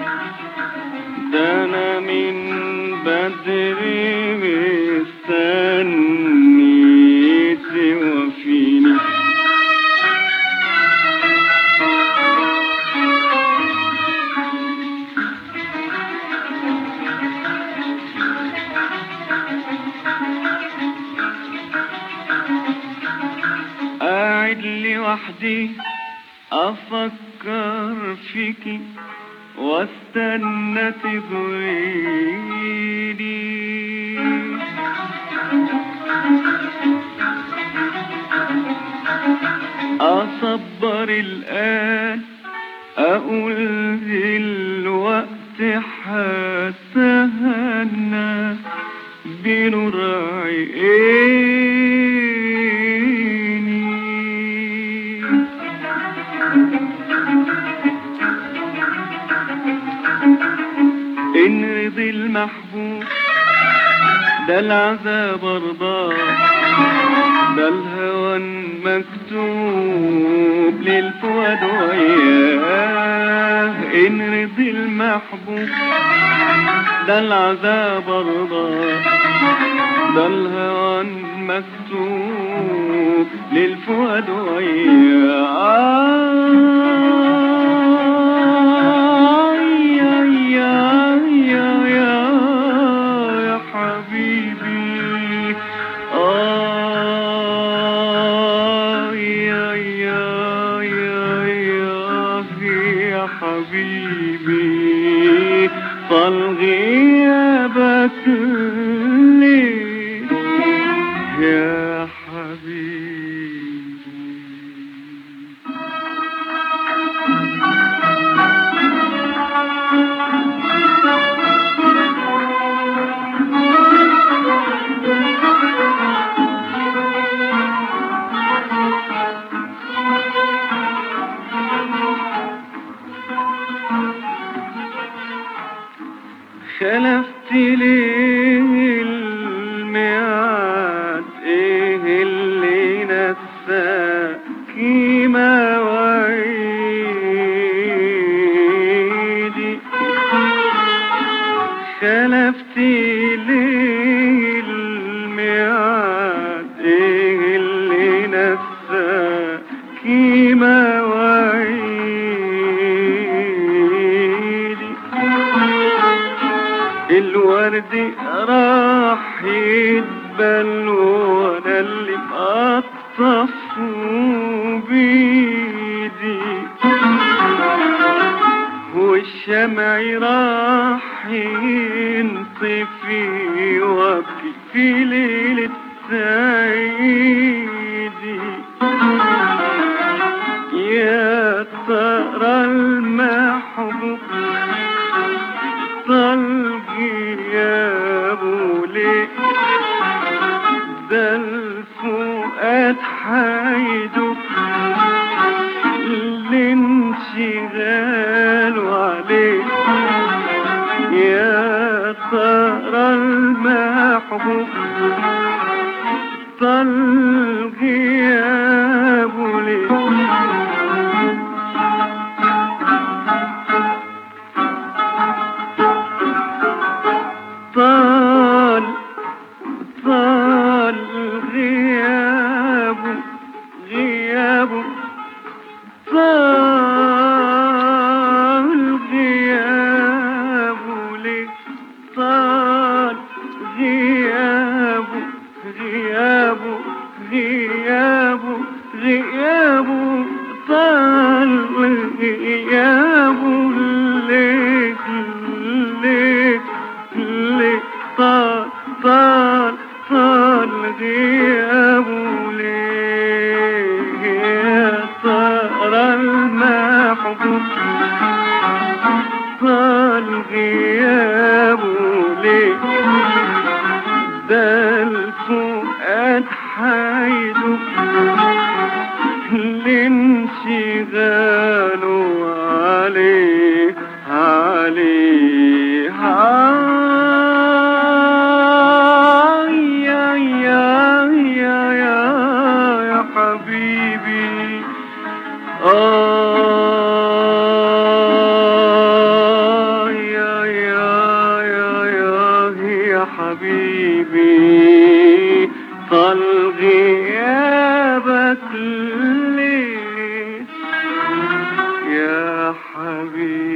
ده انا من بدري مستني توفيني قاعد لوحدي افكر فيكي واستنى تغيري اصبر الان اقول دلوقتي حتهنى بنور عيني إن رضي المحبوب ده العذاب رضاه ده الهوى مكتوب للفؤاد وياه إن رضي المحبوب ده العذاب رضاه ده الهوى مكتوب للفؤاد وياه يا يا يا يا يا حبيبي آه يا يا يا يا يا حبيبي طال غيابك ليه يا حبيبي خلفت ليه الميعاد ايه اللي نساكي مواعيدي خلفت ليه الميعاد ايه اللي نساكي مواعيدي الورد راح يدبل وانا اللي مقطف بيدي والشمع راح ينطفي وابكي في ليلة سعيدي يا ترى المحبوب طلقي يا ابو ليه ده الفؤاد حيدك الانشغال عليه يا ترى المحبوب طلقي يا ابو ليه طال طال غيابه غيابه طال غيابه ليه طال غيابه غيابه غيابه غيابه طال غيابه ليه ليه ليه طال طال طال غيابه ليه يا ترى المحبوب طال غيابه ليه ده الفؤاد حيدك لانشغاله عليه عليه آه يا يا يا يا يا حبيبي آه حبيبي طال غيابك ليه يا حبيبي